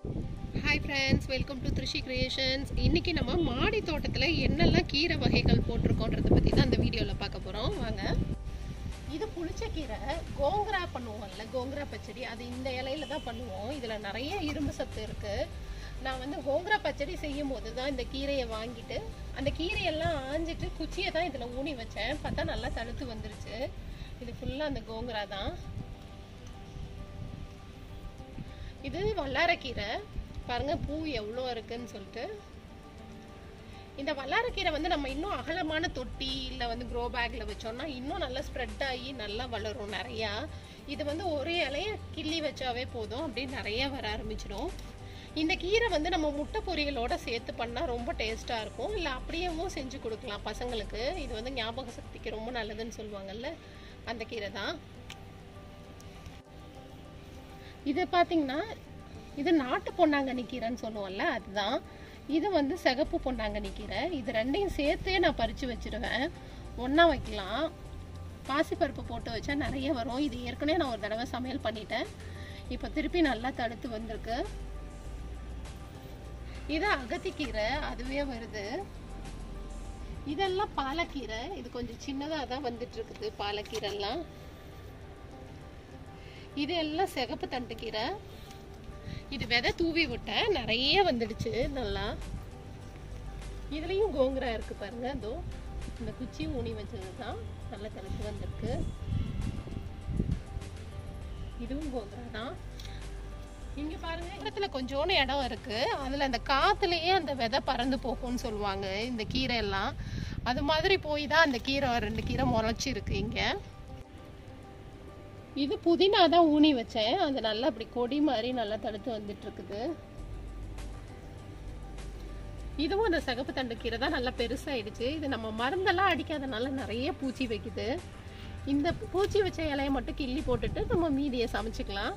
Hi friends welcome to Thrishi creations இன்றைக்கி நம்ம மாடி தோட்டத்தில் என்னெல்லாம் கீரை வகைகள் போட்டிருக்கோன்றதை பற்றி தான் அந்த வீடியோவில் பார்க்க போகிறோம் வாங்க இது புளிச்ச கீரை கோங்கரா பண்ணுவோம்ல கோங்கரா பச்சடி அது இந்த இலையில தான் பண்ணுவோம் இதில் நிறைய இரும்பு சத்து இருக்குது நான் வந்து கோங்கரா பச்சடி செய்யும் போது தான் இந்த கீரையை வாங்கிட்டு அந்த கீரையெல்லாம் ஆஞ்சிட்டு குச்சியை தான் இதில் ஊனி வச்சேன் பார்த்தா நல்லா தழுத்து வந்துருச்சு இது ஃபுல்லாக அந்த கோங்கரா தான் இது வல்லாரக்கீரை பாருங்க பூ எவ்வளோ இருக்குன்னு சொல்லிட்டு இந்த வல்லாரக்கீரை வந்து நம்ம இன்னும் அகலமான தொட்டி இல்லை வந்து க்ரோ பேக்கில் வச்சோம்னா இன்னும் நல்லா ஸ்ப்ரெட் ஆகி நல்லா வளரும் நிறையா இது வந்து ஒரே இலைய கிள்ளி வச்சாவே போதும் அப்படியே நிறைய வர ஆரம்பிச்சிடும் இந்த கீரை வந்து நம்ம முட்டை பொரியலோட சேர்த்து பண்ணால் ரொம்ப டேஸ்ட்டாக இருக்கும் இல்லை அப்படியேவும் செஞ்சு கொடுக்கலாம் பசங்களுக்கு இது வந்து ஞாபக சக்திக்கு ரொம்ப நல்லதுன்னு சொல்லுவாங்கல்ல அந்த கீரை தான் இது பார்த்தீங்கன்னா இது நாட்டு பொன்னாங்கண்ணி கீரைன்னு சொல்லுவோம்ல அதுதான் இது வந்து சிகப்பு பொன்னாங்கண்ணி கீரை இது ரெண்டையும் சேர்த்தே நான் பறித்து வச்சிருவேன் ஒன்றா வைக்கலாம் பாசிப்பருப்பு போட்டு வச்சா நிறைய வரும் இது ஏற்கனவே நான் ஒரு தடவை சமையல் பண்ணிட்டேன் இப்போ திருப்பி நல்லா தடுத்து வந்திருக்கு இது அகத்திக்கீரை அதுவே வருது இதெல்லாம் பாலக்கீரை இது கொஞ்சம் சின்னதாக தான் வந்துட்டு இருக்குது பாலக்கீரைலாம் இது எல்லாம் சிகப்பு தண்டு கீரை இது விதை தூவி விட்டேன் நிறைய வந்துடுச்சு நல்லா இதுலயும் கோங்கரா இருக்கு பாருங்க அதோ இந்த குச்சி ஊனி வச்சது தான் நல்லா தெளிச்சு வந்திருக்கு இதுவும் கோங்கரா தான் இங்க பாருங்க இடத்துல கொஞ்சோண்டு இடம் இருக்கு அதுல அந்த காத்துலயே அந்த விதை பறந்து போகும்னு சொல்லுவாங்க இந்த கீரை எல்லாம் அது மாதிரி போய் தான் அந்த கீரை ரெண்டு கீரை முளைச்சி இருக்கு இங்க இது புதினா தான் ஊனி வச்சேன் அது நல்லா அப்படி கொடி மாதிரி நல்லா தடுத்து வந்துட்டு இருக்குது இதுவும் அந்த சிகப்பு தண்டு கீரை தான் நல்லா பெருசாயிடுச்சு இது நம்ம மருந்தெல்லாம் அடிக்காதனால நிறைய பூச்சி வைக்குது இந்த பூச்சி வச்ச இலைய மட்டும் கிள்ளி போட்டுட்டு நம்ம மீதியை சமைச்சுக்கலாம்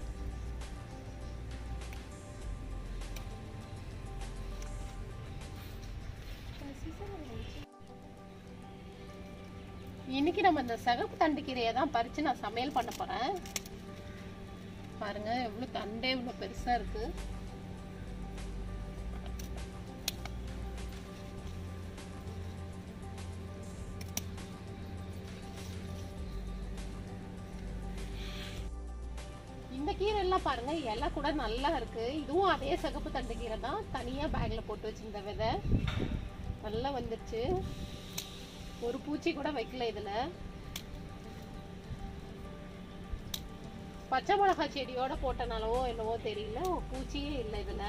இன்னைக்கு நம்ம இந்த சிகப்பு தண்டு கீரையை தான் பறித்து நான் சமையல் பண்ண போகிறேன் பாருங்க எவ்வளோ தண்டே இவ்வளோ பெருசாக இருக்கு இந்த கீரை எல்லாம் பாருங்க இலை கூட நல்லா இருக்கு இதுவும் அதே சிகப்பு தண்டு கீரை தான் தனியாக பேக்கில் போட்டு வச்சிருந்த விதை நல்லா வந்துருச்சு ஒரு பூச்சி கூட வைக்கல இதுல பச்சை மிளகா செடியோட போட்டனாலவோ என்னவோ தெரியல பூச்சியே இல்லை இதுல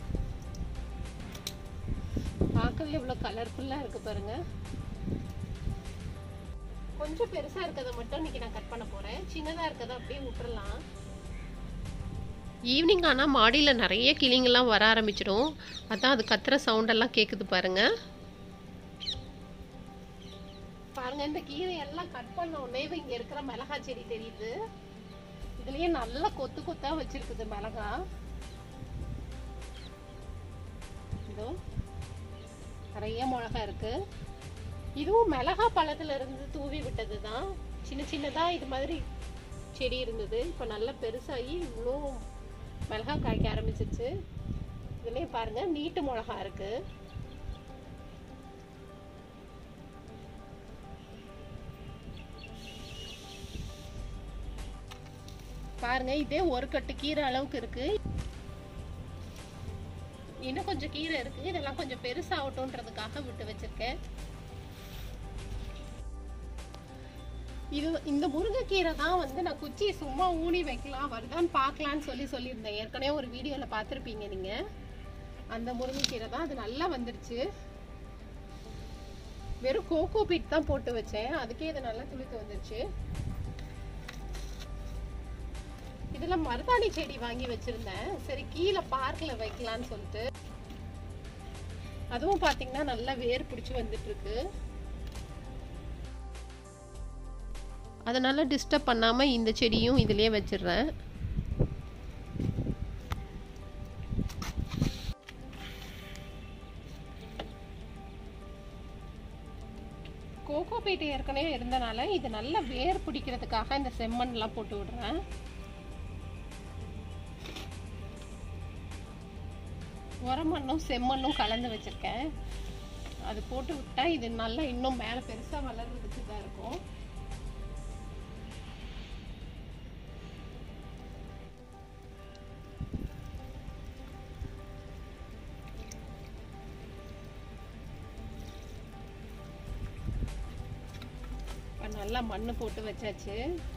பார்க்கவே இவ்வளவு கலர்ஃபுல்லா இருக்கு பாருங்க கொஞ்சம் பெருசா இருக்கதை மட்டும் இன்னைக்கு நான் கட் பண்ண போறேன் சின்னதா இருக்கதை அப்படியே விட்டுறலாம் ஈவினிங் ஆனால் மாடியில் நிறைய கிளிங்கெல்லாம் வர ஆரம்பிச்சிடும் அதான் அது கத்துற சவுண்டெல்லாம் கேட்குது பாருங்கள் பாருங்க இந்த கீரை எல்லாம் கட் பண்ண உடனே இங்க இருக்கிற மிளகா செடி தெரியுது இதுலயே நல்லா கொத்து கொத்தா வச்சிருக்குது மிளகா இதோ நிறைய மிளகா இருக்கு இதுவும் மிளகா பழத்துல இருந்து தூவி விட்டது தான் சின்ன சின்னதா இது மாதிரி செடி இருந்தது இப்போ நல்லா பெருசாகி இவ்வளோ மிளகா காய்க்க ஆரம்பிச்சிருச்சு இதுலயே பாருங்க நீட்டு மிளகா இருக்கு பாருங்க இதே ஒரு கட்டு கீரை அளவுக்கு இருக்கு இன்னும் கொஞ்சம் கீரை இருக்கு இதெல்லாம் கொஞ்சம் பெருசாகட்டும்ன்றதுக்காக விட்டு வச்சிருக்கேன் இது இந்த முருங்கைக்கீரை தான் வந்து நான் குச்சி சும்மா ஊனி வைக்கலாம் வருதான்னு பார்க்கலான்னு சொல்லி சொல்லியிருந்தேன் ஏற்கனவே ஒரு வீடியோவில் பார்த்துருப்பீங்க நீங்கள் அந்த முருங்கைக்கீரை தான் அது நல்லா வந்துருச்சு வெறும் கோகோ பீட் தான் போட்டு வச்சேன் அதுக்கே இது நல்லா துளித்து வந்துருச்சு இதுல மருதாணி செடி வாங்கி வச்சிருந்தேன் சரி கீழே பார்க்ல வைக்கலாம்னு சொல்லிட்டு அதுவும் பாத்தீங்கன்னா நல்லா வேர் பிடிச்சி வந்துட்டு இருக்கு அதனால டிஸ்டர்ப் பண்ணாம இந்த செடியும் இதுலயே வச்சிடுறேன் கோகோ பீட் ஏற்கனவே இருந்தனால இது நல்லா வேர் பிடிக்கிறதுக்காக இந்த செம்மண்லாம் போட்டு விடுறேன் உரமண்ணும் செம்மண்ணும் கலந்து வச்சுருக்கேன் அது போட்டு விட்டா இது நல்லா இன்னும் மேலே பெருசாக வளர்றதுக்கு தான் இருக்கும் இப்ப நல்லா மண்ணு போட்டு வச்சாச்சு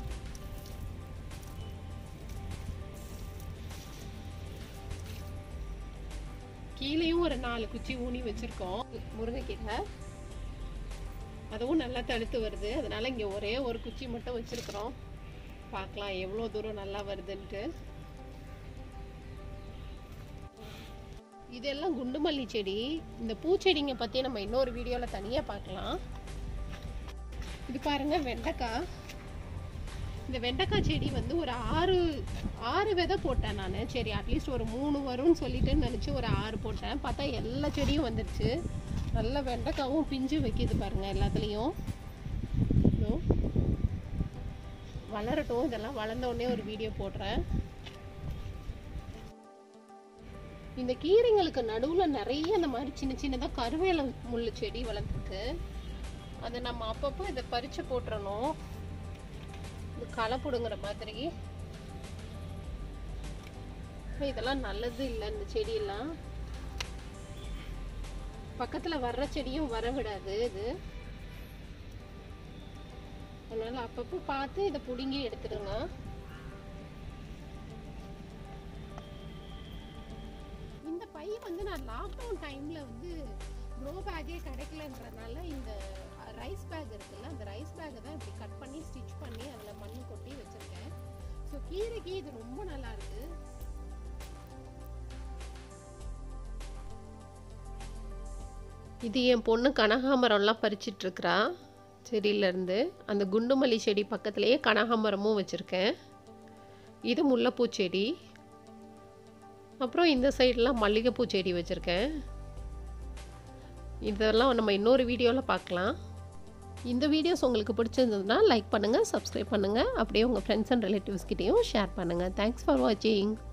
கீழேயும் ஒரு நாலு குச்சி ஊனி வச்சிருக்கோம் முருங்கைக்கீரை அதுவும் நல்லா தடுத்து வருது அதனால இங்க ஒரே ஒரு குச்சி மட்டும் வச்சிருக்கிறோம் பார்க்கலாம் எவ்வளோ தூரம் நல்லா வருதுன்ட்டு இதெல்லாம் குண்டுமல்லி செடி இந்த பூச்செடிங்க பத்தி நம்ம இன்னொரு வீடியோல தனியா பார்க்கலாம் இது பாருங்க வெண்டைக்காய் இந்த வெண்டைக்காய் செடி வந்து ஒரு ஆறு ஆறு விதை போட்டேன் நான் சரி அட்லீஸ்ட் ஒரு மூணு வரும்னு சொல்லிட்டு நினச்சி ஒரு ஆறு போட்டேன் பார்த்தா எல்லா செடியும் வந்துடுச்சு நல்ல வெண்டைக்காவும் பிஞ்சு வைக்கிது பாருங்க எல்லாத்துலேயும் இதோ. வளரட்டும் இதெல்லாம் வளர்ந்த உடனே ஒரு வீடியோ போடுறேன் இந்த கீரைங்களுக்கு நடுவில் நிறைய இந்த மாதிரி சின்ன சின்னதாக கருவேல முள்ளு செடி வளர்ந்துருக்கு அதை நம்ம அப்பப்போ இதை பறித்து போட்டுறணும் இது களை பிடுங்குற மாதிரி இதெல்லாம் நல்லது இல்லை இந்த செடியெல்லாம் பக்கத்துல வர்ற செடியும் வர விடாது இது அதனால அப்பப்போ பார்த்து இதை பிடுங்கி எடுத்துடுங்க இந்த பை வந்து நான் லாக்டவுன் டைம்ல வந்து க்ரோ பேக்கே கிடைக்கலன்றதுனால இந்த ரைஸ் பேக் இருக்குல்ல அந்த ரைஸ் பேக்கை தான் இப்படி கட் பண்ணி ஸ்டிச் பண்ணி அதில் மண் கொட்டி வச்சிருக்கேன் ஸோ கீரைக்கு இது ரொம்ப நல்லா இருக்கு இது என் பொண்ணு கனகாமரம்லாம் பறிச்சிட்டு இருக்கிறா செடியிலேருந்து அந்த குண்டுமல்லி செடி பக்கத்துலேயே கனகாமரமும் வச்சுருக்கேன் இது முல்லைப்பூ செடி அப்புறம் இந்த சைடெலாம் மல்லிகைப்பூ செடி வச்சுருக்கேன் இதெல்லாம் நம்ம இன்னொரு வீடியோவில் பார்க்கலாம் இந்த வீடியோஸ் உங்களுக்கு பிடிச்சிருந்ததுன்னா லைக் பண்ணுங்கள் சப்ஸ்கிரைப் பண்ணுங்கள் அப்படியே உங்கள் ஃப்ரெண்ட்ஸ் அண்ட் ரிலேட்டிவ்ஸ் கிட்டேயும் ஷேர் பண்ணுங்கள் தேங்க்ஸ் ஃபார் வாட்சிங்